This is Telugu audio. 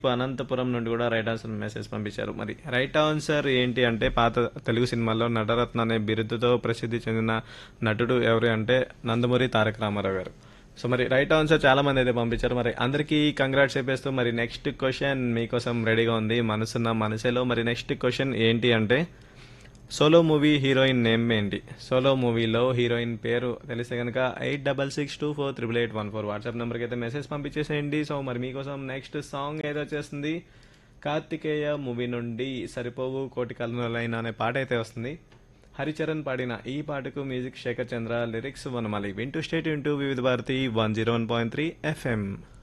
అనంతపురం నుండి కూడా రైట్ ఆన్సర్ మెసేజ్ పంపించారు మరి రైట్ ఆన్సర్ ఏంటి అంటే పాత తెలుగు సినిమాల్లో నటరత్న అనే బిరుదుతో ప్రసిద్ధి చెందిన నటుడు ఎవరు అంటే నందమూరి తారక రామారావు గారు సో మరి రైట్ ఆన్సర్ చాలా మంది అయితే పంపించారు మరి అందరికీ కంగ్రాట్స్ చెప్పేస్తూ మరి నెక్స్ట్ క్వశ్చన్ మీకోసం రెడీగా ఉంది మనసున్న మనసేలో మరి నెక్స్ట్ క్వశ్చన్ ఏంటి అంటే సోలో మూవీ హీరోయిన్ నేమ్ ఏంటి సోలో మూవీలో హీరోయిన్ పేరు తెలిస్తే కనుక eight double six two four triple eight one four WhatsApp నెంబర్కి అయితే మెసేజ్ పంపించేసేయండి సో మరి మీకోసం నెక్స్ట్ సాంగ్ ఏదో వచ్చేస్తుంది కార్తికేయ మూవీ నుండి సరిపోవు కోటి కలనలైన అనే పాట అయితే వస్తుంది హరిచరణ్ పాడిన ఈ పాటకు మ్యూజిక్ శేఖర్ చంద్ర లిరిక్స్ వనమాలి వింటూ state into Vividh Bharati one zero one point three FM